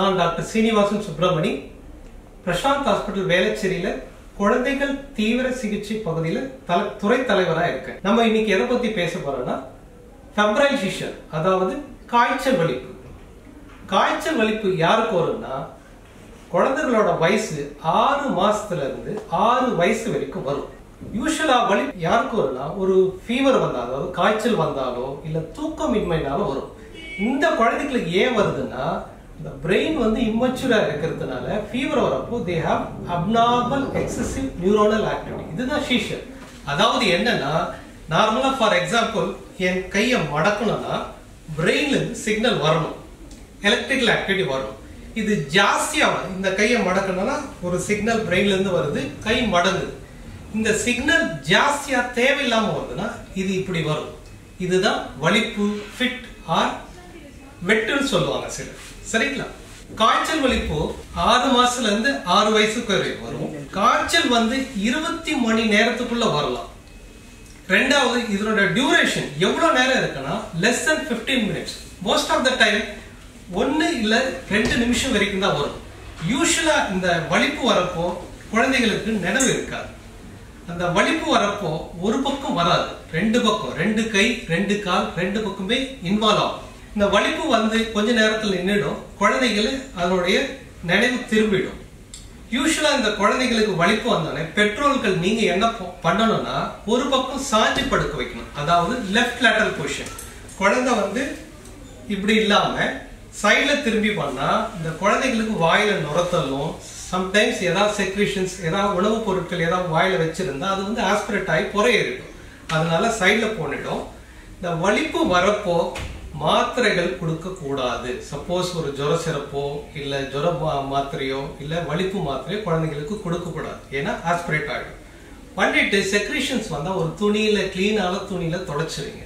நான் doctor Srinivasan Subramani Prashanth hospital வேளச்சேரியில குழந்தைகள் தீவிர சிகிச்சை பகுதியில தல துறை தலைவரா இருக்கேன் நம்ம இன்னைக்கு எதை பத்தி பேச போறோம்னா ஃபெப்ரைல் ஃபிஷர் அதாவது காய்ச்சல் வலிப்பு காய்ச்சல் வலிப்பு யாருக்கு வரும்னா குழந்தைகளோட வயசு ஆறு மாசத்துல இருந்து ஆறு வயசு வரைக்கும் வரும் யூஸ்வலா வலி யாருக்கு வரும்னா ஒரு ஃபீவர் வந்தாலோ அதாவது காய்ச்சல் வந்தாலோ இல்ல தூக்கமின்மைனாலோ வரும் இந்த குழந்தைகளுக்கு ஏன் வருதுன்னா இந்த பிரெயின் வந்து இம்மச்சூரா இருக்கிறதுனால ஃபீவர் வரப்போ they have abnormal excessive neuronal activity இதுதான் ஷீஷர் அதாவது என்னன்னா நார்மலா ஃபார் எக்ஸாம்பிள் என் கையை மடக்கணும்னா பிரெயின்ல இருந்து சிக்னல் வரணும் எலக்ட்ரிக்கல் ஆக்டிவிட்டி வரும் இது ஜாஸ்தியா வரும். இந்த கையை மடக்கணும்னா ஒரு சிக்னல் பிரெயின்ல இருந்து வருது கை மடங்குது இந்த சிக்னல் ஜாஸ்தியா தேவையில்லாம வருதுன்னா இது இப்படி வரும் இதுதான் வலிப்பு ஃபிட் ஆர் வெட்டுன்னு சொல்லுவாங்க சிலர் சரிங்களா காய்ச்சல் வலிப்பு ஆறு மாசத்துல இருந்து ஆறு வயசுக்கு வரை வரும் காய்ச்சல் வந்து இருபத்தி மணி நேரத்துக்குள்ள வரலாம் ரெண்டாவது இதனோட டியூரேஷன் எவ்வளவு நேரம் இருக்குன்னா less than 15 minutes most of the time ஒன்னு இல்ல ரெண்டு நிமிஷம் வரைக்கும் தான் வரும் யூஸ்வலா இந்த வலிப்பு வரப்போ குழந்தைகளுக்கு நினைவு இருக்காது அந்த வலிப்பு வரப்போ ஒரு பக்கம் வராது ரெண்டு பக்கம் ரெண்டு கை ரெண்டு கால் ரெண்டு பக்கமே இன்வால்வ் ஆகும் இந்த வலிப்பு வந்து கொஞ்ச நேரத்தில் நின்றுடும் குழந்தைகள் அதனுடைய நினைவு திரும்பிடும் யூஸ்வலா இந்த குழந்தைகளுக்கு வலிப்பு வந்தோடனே பெட்ரோல்கள் நீங்க என்ன ப- பண்ணணும்னா ஒரு பக்கம் சாஞ்சி படுக்க வைக்கணும் அதாவது லெஃப்ட் லேட்டரல் பொசிஷன் குழந்தை வந்து இப்படி இல்லாம சைடுல திரும்பி பண்ணா இந்த குழந்தைகளுக்கு வாயில நுரத்தலும் சம்டைம்ஸ் ஏதாவது செக்ரேஷன்ஸ் ஏதாவது உணவுப் பொருட்கள் ஏதாவது வாயில வச்சிருந்தா அது வந்து ஆஸ்பிரேட் ஆகி புறையேறிடும் அதனால சைடுல போனிடும் இந்த வலிப்பு வரப்போ மாத்திரைகள் கொடுக்க கூடாது சப்போஸ் ஒரு ஜுர சிறப்போ இல்ல ஜுர மா- மாத்திரையோ இல்ல வலிப்பு மாத்திரையோ குழந்தைங்களுக்கு கொடுக்க கூடாது ஏன்னா ஆஸ்பிரேட் ஆகிடும் பண்ணிட்டு செக்ரேஷன்ஸ் வந்தா ஒரு துணியில கிளீனான துணியில தொடச்சிருங்க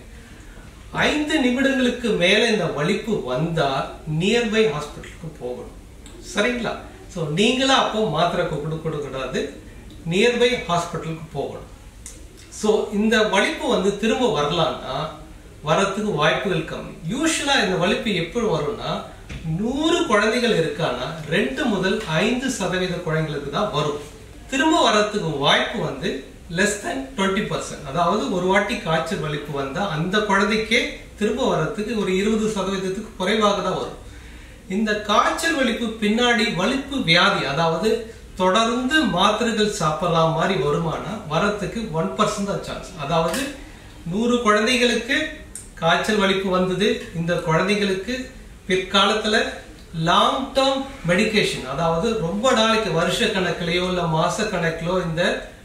ஐந்து நிமிடங்களுக்கு மேல இந்த வலிப்பு வந்தா நியர்பை ஹாஸ்பிட்டலுக்கு போகணும் சரிங்களா சோ நீங்களா அப்போ மாத்திரை கொடுக்க கூடாது நியர்பை ஹாஸ்பிட்டலுக்கு போகணும் சோ இந்த வலிப்பு வந்து திரும்ப வரலாம்னா வரத்துக்கு வாய்ப்புகள் கம்மி யூஸ்வலா இந்த வலிப்பு எப்படி வரும்னா நூறு குழந்தைகள் இருக்கானா ரெண்டு முதல் ஐந்து சதவீத குழந்தைகளுக்கு தான் வரும் திரும்ப வரத்துக்கு வாய்ப்பு வந்து லெஸ் than டுவெண்ட்டி பர்சன்ட் அதாவது ஒரு வாட்டி காய்ச்சல் வலிப்பு வந்தா அந்த குழந்தைக்கே திரும்ப வரத்துக்கு ஒரு இருபது சதவீதத்துக்கு குறைவாக தான் வரும் இந்த காய்ச்சல் வலிப்பு பின்னாடி வலிப்பு வியாதி அதாவது தொடர்ந்து மாத்திரைகள் சாப்பிடலாம் மாதிரி வருமானா வரத்துக்கு ஒன் பர்சன்ட் தான் சான்ஸ் அதாவது நூறு குழந்தைகளுக்கு காய்ச்சல் வலிப்பு வந்தது இந்த குழந்தைகளுக்கு பிற்காலத்துல லாங் டேர்ம் மெடிகேஷன் அதாவது ரொம்ப நாளைக்கு வருஷ கணக்கிலேயோ இல்ல மாச கணக்கிலோ இந்த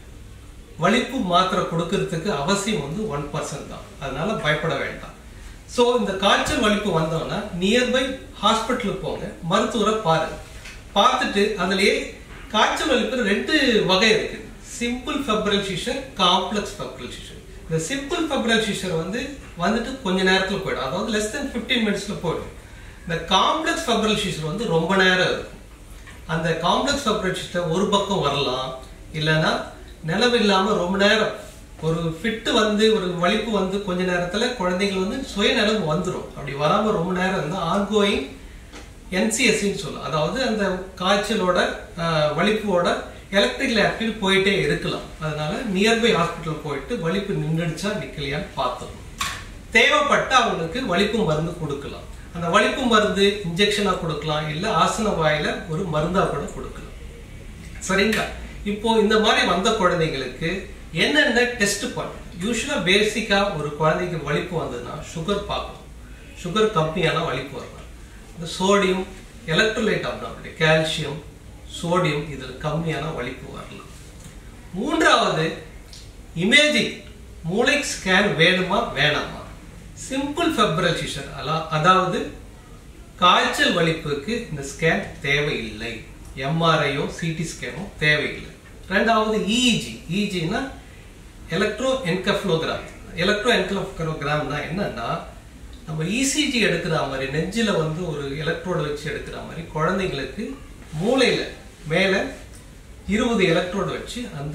வலிப்பு மாத்திரை கொடுக்கறதுக்கு அவசியம் வந்து ஒன் பர்சன்ட் தான் அதனால பயப்பட வேண்டாம் சோ இந்த காய்ச்சல் வலிப்பு வந்தோம்னா நியர்பை ஹாஸ்பிட்டலுக்கு போங்க மருத்துவரை பாருங்க பார்த்துட்டு அதுலயே காய்ச்சல் வலிப்பு ரெண்டு வகை இருக்கு simple febrile seizure complex febrile seizure இந்த சிம்பிள் ஃபெப்ரல் சீஷர் வந்து வந்துட்டு கொஞ்ச நேரத்துல போயிடும் அதாவது லெஸ் தென் 15 மினிட்ஸ்ல போயிடும் இந்த காம்ப்ளெக்ஸ் ஃபெப்ரல் சீஷர் வந்து ரொம்ப நேரம் இருக்கும் அந்த காம்ப்ளெக்ஸ் ஃபெப்ரேஷன்ல ஒரு பக்கம் வரலாம் இல்லைன்னா நிலவு இல்லாம ரொம்ப நேரம் ஒரு ஃபிட்டு வந்து ஒரு வலிப்பு வந்து கொஞ்ச நேரத்துல குழந்தைகள் வந்து சுயநலம் வந்துடும் அப்படி வராம ரொம்ப நேரம் இருந்தா ஆன்கோயிங் என்சிஎஸ்சின்னு சொல்லும் அதாவது அந்த காய்ச்சலோட ஆஹ், வலிப்போட எலக்ட்ரிக்கல் ஆக்டிவ் போயிட்டே இருக்கலாம் அதனால நியர்பை ஹாஸ்பிட்டல் போயிட்டு வலிப்பு நின்றுடுச்சா நிக்கலையான்னு பார்த்துக்கணும் தேவைப்பட்ட அவங்களுக்கு வலிப்பு மருந்து கொடுக்கலாம் அந்த வலிப்பு மருந்து இன்ஜெக்ஷனா கொடுக்கலாம் இல்ல ஆசன வாயில ஒரு மருந்தா கூட கொடுக்கலாம் சரிங்களா இப்போ இந்த மாதிரி வந்த குழந்தைங்களுக்கு என்னென்ன டெஸ்ட் பண்ணணும் யூஸ்வலா பேசிக்கா ஒரு குழந்தைக்கு வலிப்பு வந்ததுன்னா சுகர் பார்க்கணும் சுகர் கம்மியான வலிப்பு வரலாம் இந்த சோடியம் எலக்ட்ரோலைட் அப்படின்னா கால்சியம் சோடியம் இதுல கம்மியான வலிப்பு வரலாம் மூன்றாவது இமேஜிங் மூளை ஸ்கேன் வேணுமா வேணாமா சிம்பிள் ஃபெப்ரல் சீஷர் அதாவது காய்ச்சல் வலிப்புக்கு இந்த ஸ்கேன் தேவையில்லை எம்ஆர்ஐயோ சிடி ஸ்கேனோ தேவையில்லை ரெண்டாவது இஇஜி இஇஜினா எலக்ட்ரோ என்கஃப்ளோகிராம் எலக்ட்ரோ என்கஃப்ளோகிராம்னா என்னன்னா நம்ம இசிஜி எடுக்கிற மாதிரி நெஞ்சில வந்து ஒரு எலக்ட்ரோடு வச்சு எடுக்கிற மாதிரி குழந்தைங்களுக்கு மூளையில மேல இருபது எலக்ட்ரோடு வச்சு அந்த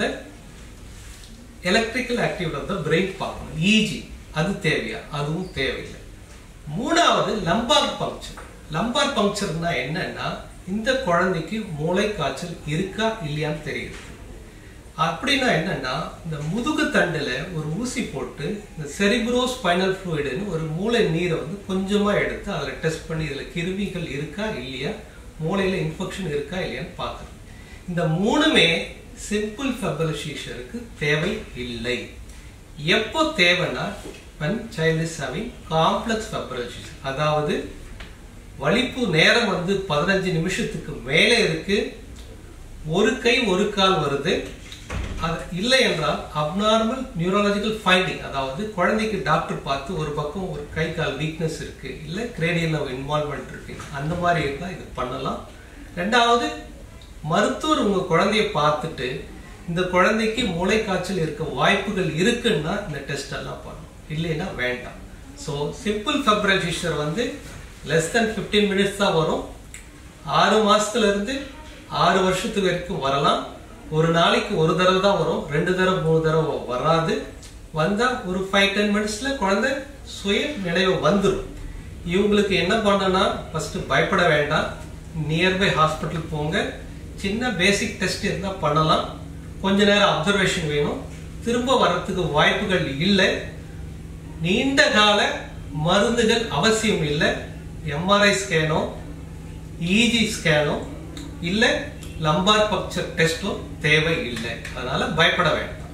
electrical activity of the brain பார்க்கணும் இஜி அது தேவையா அதுவும் தேவையில்லை மூணாவது லம்பார் பங்க்சர் லம்பார் பங்க்சர்னா என்னன்னா இந்த குழந்தைக்கு மூளை காய்ச்சல் இருக்கா இல்லையான்னு தெரியுது அப்படின்னா என்னன்னா இந்த முதுகு தண்டுல ஒரு ஊசி போட்டு இந்த செரிப்ரோ ஸ்பைனல் ஃப்ளூயிடுன்னு ஒரு மூளை நீரை வந்து கொஞ்சமா எடுத்து அதுல டெஸ்ட் பண்ணி இதுல கிருமிகள் இருக்கா இல்லையா மூளையில இன்ஃபெக்ஷன் இருக்கா இல்லையான்னு பார்க்கணும் இந்த மூணுமே சிம்பிள் ஃபெபரசீஷருக்கு தேவை இல்லை எப்போ தேவைன்னா when child is having complex fibrosis அதாவது வலிப்பு நேரம் வந்து பதினஞ்சு நிமிஷத்துக்கு மேலே இருக்கு ஒரு கை ஒரு கால் வருது அது இல்லை என்றால் அப்நார்மல் நியூரலாஜிக்கல் ஃபைண்டிங் அதாவது குழந்தைக்கு டாக்டர் பார்த்து ஒரு பக்கம் ஒரு கை கால் வீக்னஸ் இருக்கு இல்லை கிரேடியல் இன்வால்மெண்ட் இருக்கு அந்த மாதிரி இருந்தால் இது பண்ணலாம் ரெண்டாவது மருத்துவர் உங்க குழந்தைய பார்த்துட்டு இந்த குழந்தைக்கு மூளை காய்ச்சல் இருக்க வாய்ப்புகள் இருக்குன்னா இந்த டெஸ்ட் எல்லாம் பண்ணணும் இல்லைன்னா வேண்டாம் ஸோ சிம்பிள் ஃபெப்ரலைசேஷன் வந்து லெஸ் தென் ஃபிஃப்டீன் மினிட்ஸ் தான் வரும் ஆறு மாசத்துல இருந்து ஆறு வருஷத்துக்கு வரைக்கும் வரலாம் ஒரு நாளைக்கு ஒரு தடவை தான் வரும் ரெண்டு தடவை மூணு தடவை வராது வந்தா ஒரு ஃபைவ் டென் மினிட்ஸ்ல குழந்தை சுய நினைவு வந்துடும் இவங்களுக்கு என்ன பண்ணனா ஃபர்ஸ்ட் பயப்பட வேண்டாம் நியர்பை ஹாஸ்பிட்டல் போங்க சின்ன பேசிக் டெஸ்ட் இருந்தா பண்ணலாம் கொஞ்ச நேரம் அப்சர்வேஷன் வேணும் திரும்ப வர்றதுக்கு வாய்ப்புகள் இல்லை நீண்ட கால மருந்துகள் அவசியம் இல்லை எம்ஆர்ஐ ஸ்கேனோ இஜி ஸ்கேனோ இல்ல லம்பார் பக்சர் டெஸ்டும் தேவை இல்லை அதனால பயப்பட வேண்டாம்